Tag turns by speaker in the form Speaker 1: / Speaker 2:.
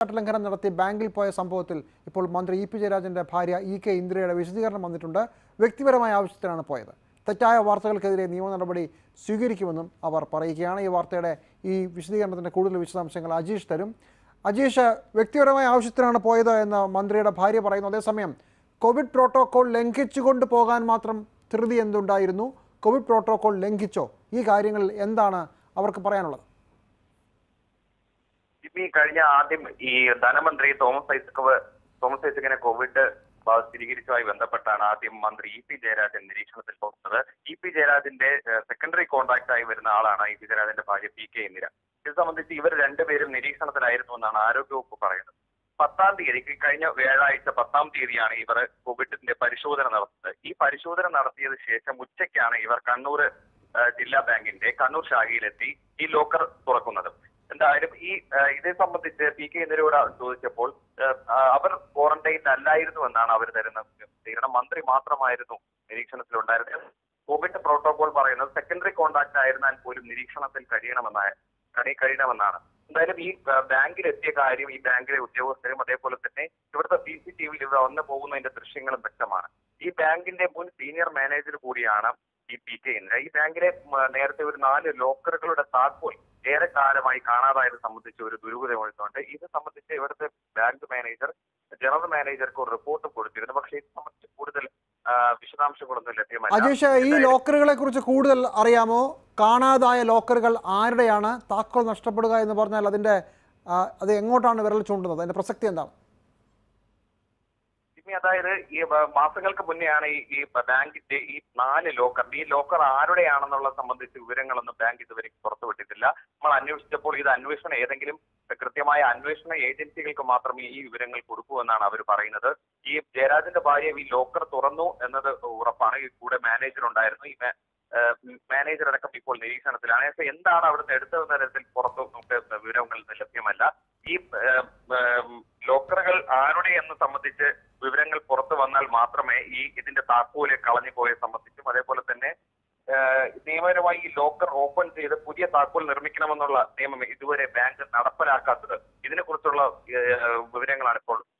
Speaker 1: ചട്ടലംഘനം നടത്തി ബാങ്കിൽ പോയ സംഭവത്തിൽ ഇപ്പോൾ മന്ത്രി ഇ പി ജയരാജന്റെ ഭാര്യ ഇ കെ ഇന്ദിരയുടെ വിശദീകരണം വന്നിട്ടുണ്ട് വ്യക്തിപരമായ ആവശ്യത്തിനാണ് പോയത് തെറ്റായ വാർത്തകൾക്കെതിരെ നിയമ നടപടി സ്വീകരിക്കുമെന്നും അവർ പറയുകയാണ് ഈ വാർത്തയുടെ ഈ വിശദീകരണത്തിന്റെ കൂടുതൽ വിശദാംശങ്ങൾ അജീഷ് തരും അജീഷ് വ്യക്തിപരമായ ആവശ്യത്തിനാണ് പോയത് എന്ന് മന്ത്രിയുടെ ഭാര്യ പറയുന്നു അതേസമയം കോവിഡ് പ്രോട്ടോകോൾ ലംഘിച്ചുകൊണ്ട് പോകാൻ മാത്രം ധൃതി എന്തുണ്ടായിരുന്നു കോവിഡ് പ്രോട്ടോകോൾ ലംഘിച്ചോ ഈ കാര്യങ്ങളിൽ എന്താണ് അവർക്ക് പറയാനുള്ളത്
Speaker 2: ജിമ്മി കഴിഞ്ഞ ആദ്യം ഈ ധനമന്ത്രി തോമസ് ഐസക് തോമസ് ഐസക്കിനെ കോവിഡ് ബാധ സ്ഥിരീകരിച്ചതുമായി ബന്ധപ്പെട്ടാണ് ആദ്യം മന്ത്രി ഇ പി ജയരാജൻ നിരീക്ഷണത്തിൽ പോകുന്നത് ഇ പി ജയരാജന്റെ സെക്കൻഡറി കോൺടാക്ട് ആയി വരുന്ന ആളാണ് ഇ പി ജയരാജന്റെ ഭാര്യ പി കെ ഇന്ദിര ഇത് സംബന്ധിച്ച് ഇവർ രണ്ടുപേരും നിരീക്ഷണത്തിലായിരുന്നു എന്നാണ് ആരോഗ്യവകുപ്പ് പറയുന്നത് പത്താം തീയതി ഈ കഴിഞ്ഞ വ്യാഴാഴ്ച പത്താം തീയതിയാണ് ഇവർ കോവിഡിന്റെ പരിശോധന നടത്തുന്നത് ഈ പരിശോധന നടത്തിയത് ശേഷം ഉച്ചയ്ക്കാണ് ഇവർ കണ്ണൂർ ഏഹ്, ജില്ലാ ബാങ്കിന്റെ കണ്ണൂർ ശാഖയിലെത്തി ഈ ലോക്കർ തുറക്കുന്നത് എന്തായാലും ഈ ഏഹ്, ഇതേ സംബന്ധിച്ച് പി കെ ഇന്ദിരയോട് ചോദിച്ചപ്പോൾ ഏഹ്, ആ, അവർ ക്വാറന്റൈനിൽ അല്ലായിരുന്നു എന്നാണ് അവർ തരുന്ന വിശദീകരണം മന്ത്രി മാത്രമായിരുന്നു നിരീക്ഷണത്തിലുണ്ടായിരുന്നത് കോവിഡ് പ്രോട്ടോകോൾ പറയുന്നത് സെക്കൻഡറി കോൺടാക്ട് ആയിരുന്നാൽ പോലും നിരീക്ഷണത്തിൽ കഴിയണമെന്നായ കഴി- കഴിയണമെന്നാണ് എന്തായാലും ഈ ഏഹ്, ബാങ്കിൽ എത്തിയ കാര്യം ഈ ബാങ്കിലെ ഉദ്യോഗസ്ഥരും അതേപോലെ തന്നെ ഇവിടുത്തെ സി സി ടി വിയിൽ ഇവർ വന്നു പോകുന്നതിന്റെ ദൃശ്യങ്ങളും വ്യക്തമാണ് ഈ ബാങ്കിന്റെ മുൻ സീനിയർ മാനേജർ കൂടിയാണ് ഈ പി കെ ഇന്ദിര ഈ ബാങ്കിലെ ഉം, നേരത്തെ ഒരു നാല് ലോക്കറുകളുടെ താക്കോൽ ഏറെ കാലമായി കാണാതായത് സംബന്ധിച്ച് ഒരു ദുരൂഹത ഉയർത്തുന്നുണ്ട് ഇത് സംബന്ധിച്ച് ഇവിടുത്തെ ബാങ്ക് മാനേജർ ജനറൽ മാനേജർക്ക് ഒരു റിപ്പോർട്ട് കൊടുത്തിരുന്നു പക്ഷേ ഇത് സംബന്ധിച്ച് കൂടുതൽ ആ, വിശദാംശങ്ങളൊന്നും ലഭ്യമല്ല
Speaker 1: അജീഷ് ഈ
Speaker 2: എന്തായാലും
Speaker 1: ലോക്കറുകളെ കുറിച്ച് കൂടുതൽ അറിയാമോ കാണാതായ ലോക്കറുകൾ ആരുടെയാണ് താക്കോൽ നഷ്ടപ്പെടുക എന്ന് പറഞ്ഞാൽ അതിന്റെ ആ, അത് എങ്ങോട്ടാണ് വിരൽ ചൂണ്ടുന്നത് അതിന്റെ പ്രസക്തി എന്താണ്
Speaker 2: ജിമ്മി അതായത് ഈ വ- മാസങ്ങൾക്ക് മുന്നെയാണ് ഈ ഈ ബാങ്കിന്റെ ഈ നാല് ലോക്കർ ഈ ലോക്കർ ആരുടെയാണെന്നുള്ളത് സംബന്ധിച്ച് വിവരങ്ങളൊന്നും ബാങ്ക് ഇതുവരെ പുറത്തുവിട്ടിട്ടില്ല നമ്മൾ അന്വേഷിച്ചപ്പോൾ ഇത് അന്വേഷണം ഏതെങ്കിലും കൃത്യമായ അന്വേഷണ ഏജൻസികൾക്ക് മാത്രമേ ഈ വിവരങ്ങൾ കൊടുക്കൂ എന്നാണ് അവർ പറയുന്നത് ഈ ജയരാജന്റെ ഭാര്യ ഈ ലോക്കർ തുറന്നു എന്നത് ഉറപ്പാണ് ഈ കൂടെ മാനേജർ ഉണ്ടായിരുന്നു ഈ മാ- ഏഹ് മാനേജർ അടക്കം ഇപ്പോൾ നിരീക്ഷണത്തിലാണ് പക്ഷേ എന്താണ് അവിടുന്ന് എടുത്തതെന്ന തരത്തിൽ പുറത്ത് നമുക്ക് വിവരങ്ങൾ ലഭ്യമല്ല ഈ ഏഹ്, ഏഹ്, ലോക്കറുകൾ ആരുടെ എന്ന് സംബന്ധിച്ച് വിവരങ്ങൾ പുറത്തു വന്നാൽ മാത്രമേ ഈ ഇതിന്റെ താക്കോല് കളഞ്ഞു പോയ സംബന്ധിച്ചും അതേപോലെ തന്നെ ഏഹ്, നിയമപരമായി ഈ ലോക്കർ ഓപ്പൺ ചെയ്ത് പുതിയ താക്കോൽ നിർമ്മിക്കണമെന്നുള്ള നിയമം ഇതുവരെ ബാങ്ക് നടപ്പിലാക്കാത്തത് ഇതിനെക്കുറിച്ചുള്ള ഏഹ്, വിവരങ്ങളാണ് ഇപ്പോൾ